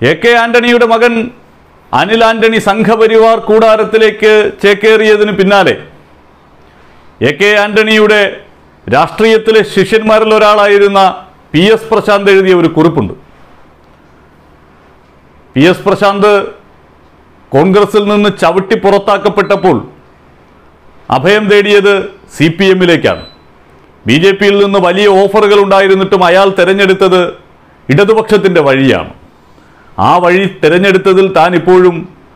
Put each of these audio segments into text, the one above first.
A K ആന്റണിയുടെ മകൻ അനിൽ ആന്റണി സംഘപരിവാർ കൂടാരത്തിലേക്ക് ചേക്കേറിയതിന് പിന്നാലെ എ കെ ആന്റണിയുടെ രാഷ്ട്രീയത്തിലെ ശിഷ്യന്മാരിൽ ഒരാളായിരുന്ന പി എസ് പ്രശാന്ത് എഴുതിയ ഒരു കുറിപ്പുണ്ട് പി എസ് പ്രശാന്ത് കോൺഗ്രസിൽ നിന്ന് ചവിട്ടി പുറത്താക്കപ്പെട്ടപ്പോൾ അഭയം തേടിയത് സി പി എമ്മിലേക്കാണ് ബി ജെ പിയിൽ നിന്ന് വലിയ ഓഫറുകൾ ഉണ്ടായിരുന്നിട്ടും അയാൾ തിരഞ്ഞെടുത്തത് ഇടതുപക്ഷത്തിൻ്റെ വഴിയാണ് ആ വഴി തിരഞ്ഞെടുത്തതിൽ താൻ ഇപ്പോഴും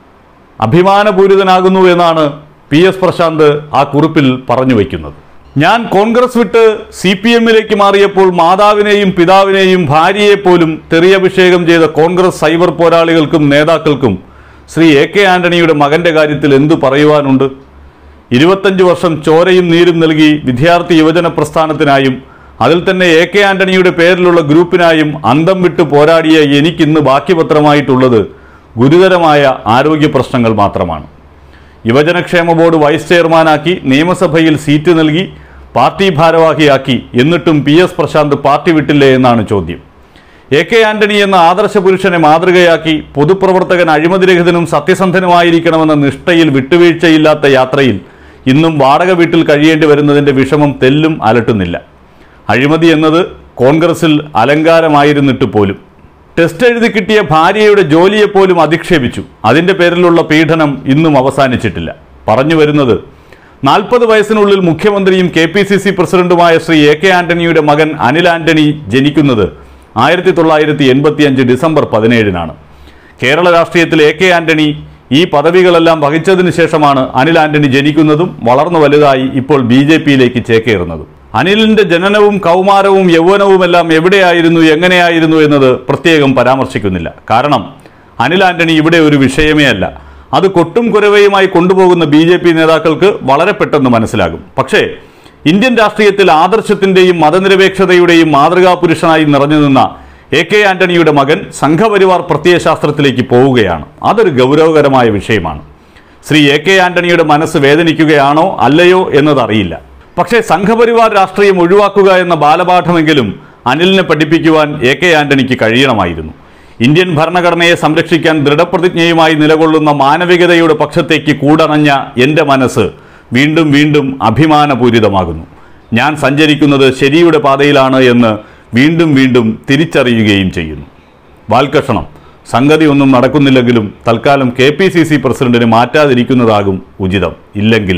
അഭിമാനപൂരിതനാകുന്നു എന്നാണ് പി എസ് പ്രശാന്ത് ആ കുറിപ്പിൽ പറഞ്ഞു വയ്ക്കുന്നത് ഞാൻ കോൺഗ്രസ് വിട്ട് സി പി എമ്മിലേക്ക് മാറിയപ്പോൾ മാതാവിനെയും പിതാവിനെയും ഭാര്യയെപ്പോലും തെറിയഭിഷേകം ചെയ്ത കോൺഗ്രസ് സൈബർ പോരാളികൾക്കും നേതാക്കൾക്കും ശ്രീ എ കെ ആന്റണിയുടെ മകന്റെ കാര്യത്തിൽ എന്തു പറയുവാനുണ്ട് ഇരുപത്തഞ്ച് വർഷം ചോരയും നീരും നൽകി വിദ്യാർത്ഥി യുവജന പ്രസ്ഥാനത്തിനായും അതിൽ തന്നെ എ കെ ആന്റണിയുടെ പേരിലുള്ള ഗ്രൂപ്പിനായും അന്തം വിട്ട് പോരാടിയ എനിക്കിന്ന് ബാക്കിപത്രമായിട്ടുള്ളത് ഗുരുതരമായ ആരോഗ്യ പ്രശ്നങ്ങൾ മാത്രമാണ് യുവജനക്ഷേമ ബോർഡ് വൈസ് ചെയർമാനാക്കി നിയമസഭയിൽ സീറ്റ് നൽകി പാർട്ടി ഭാരവാഹിയാക്കി എന്നിട്ടും പി എസ് പ്രശാന്ത് പാർട്ടി വിട്ടില്ലേ എന്നാണ് ചോദ്യം എ കെ ആന്റണി എന്ന ആദർശ പുരുഷനെ മാതൃകയാക്കി പൊതുപ്രവർത്തകൻ അഴിമതിരഹിതനും സത്യസന്ധനുമായിരിക്കണമെന്ന നിഷ്ഠയിൽ വിട്ടുവീഴ്ചയില്ലാത്ത യാത്രയിൽ ഇന്നും വാടക വീട്ടിൽ കഴിയേണ്ടി വരുന്നതിൻ്റെ വിഷമം തെല്ലും അലട്ടുന്നില്ല അഴിമതി എന്നത് കോൺഗ്രസിൽ അലങ്കാരമായിരുന്നിട്ട് പോലും ടെസ്റ്റ് എഴുതി കിട്ടിയ ഭാര്യയുടെ ജോലിയെപ്പോലും അധിക്ഷേപിച്ചു അതിൻ്റെ പേരിലുള്ള പീഡനം ഇന്നും അവസാനിച്ചിട്ടില്ല പറഞ്ഞു വരുന്നത് നാൽപ്പത് വയസ്സിനുള്ളിൽ മുഖ്യമന്ത്രിയും കെ പി സി സി പ്രസിഡന്റുമായ ശ്രീ എ കെ ആന്റണിയുടെ മകൻ അനിൽ ആന്റണി ജനിക്കുന്നത് ആയിരത്തി തൊള്ളായിരത്തി എൺപത്തിയഞ്ച് ഡിസംബർ പതിനേഴിനാണ് കേരള രാഷ്ട്രീയത്തിൽ എ കെ ആന്റണി ഈ പദവികളെല്ലാം വഹിച്ചതിന് ശേഷമാണ് അനിൽ ആന്റണി ജനിക്കുന്നതും വളർന്നു വലുതായി ഇപ്പോൾ ബി ജെ പിയിലേക്ക് ചേക്കേറുന്നതും അനിലിന്റെ ജനനവും കൗമാരവും യൗവനവുമെല്ലാം എവിടെയായിരുന്നു എങ്ങനെയായിരുന്നു എന്നത് പ്രത്യേകം പരാമർശിക്കുന്നില്ല കാരണം അനിൽ ആന്റണി ഇവിടെ ഒരു വിഷയമേ അല്ല അത് കൊട്ടും കുരവയുമായി കൊണ്ടുപോകുന്ന ബി ജെ പി നേതാക്കൾക്ക് വളരെ പെട്ടെന്ന് മനസ്സിലാകും പക്ഷേ ഇന്ത്യൻ രാഷ്ട്രീയത്തിൽ ആദർശത്തിന്റെയും മതനിരപേക്ഷതയുടെയും മാതൃകാ പുരുഷനായി നിറഞ്ഞു നിന്ന എ കെ ആന്റണിയുടെ മകൻ സംഘപരിവാർ പ്രത്യയശാസ്ത്രത്തിലേക്ക് പോവുകയാണ് അതൊരു ഗൗരവകരമായ വിഷയമാണ് ശ്രീ എ കെ ആന്റണിയുടെ മനസ്സ് വേദനിക്കുകയാണോ അല്ലയോ എന്നതറിയില്ല പക്ഷേ സംഘപരിവാർ രാഷ്ട്രീയം ഒഴിവാക്കുക എന്ന ബാലപാഠമെങ്കിലും അനിലിനെ പഠിപ്പിക്കുവാൻ എ കെ ആന്റണിക്ക് കഴിയണമായിരുന്നു ഇന്ത്യൻ ഭരണഘടനയെ സംരക്ഷിക്കാൻ ദൃഢപ്രതിജ്ഞയുമായി നിലകൊള്ളുന്ന മാനവികതയുടെ പക്ഷത്തേക്ക് കൂടണഞ്ഞ എൻ്റെ മനസ്സ് വീണ്ടും വീണ്ടും അഭിമാനപൂരിതമാകുന്നു ഞാൻ സഞ്ചരിക്കുന്നത് ശരിയുടെ പാതയിലാണ് എന്ന് വീണ്ടും വീണ്ടും തിരിച്ചറിയുകയും ചെയ്യുന്നു വാൽക്കഷണം സംഗതി ഒന്നും നടക്കുന്നില്ലെങ്കിലും തൽക്കാലം കെ പി സി സി പ്രസിഡന്റിന് മാറ്റാതിരിക്കുന്നതാകും ഉചിതം ഇല്ലെങ്കിൽ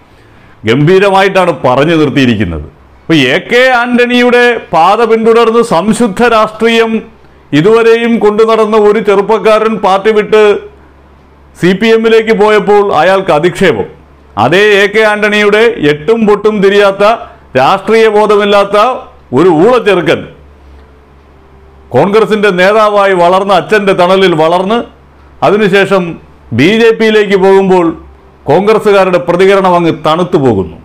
ഗംഭീരമായിട്ടാണ് പറഞ്ഞു നിർത്തിയിരിക്കുന്നത് അപ്പോൾ എ കെ ആന്റണിയുടെ പാത പിന്തുടർന്ന് സംശുദ്ധ രാഷ്ട്രീയം ഇതുവരെയും കൊണ്ടു നടന്ന ഒരു ചെറുപ്പക്കാരൻ പാർട്ടി വിട്ട് സി പി എമ്മിലേക്ക് പോയപ്പോൾ അയാൾക്ക് അധിക്ഷേപം അതേ എ കെ ആന്റണിയുടെ എട്ടും പൊട്ടും തിരിയാത്ത രാഷ്ട്രീയ ബോധമില്ലാത്ത ഒരു ഊളച്ചെറുക്കൻ കോൺഗ്രസിന്റെ നേതാവായി വളർന്ന അച്ഛന്റെ തണലിൽ വളർന്ന് അതിനുശേഷം ബി ജെ പിയിലേക്ക് പോകുമ്പോൾ കോൺഗ്രസ്സുകാരുടെ പ്രതികരണം അങ്ങ് തണുത്തു പോകുന്നു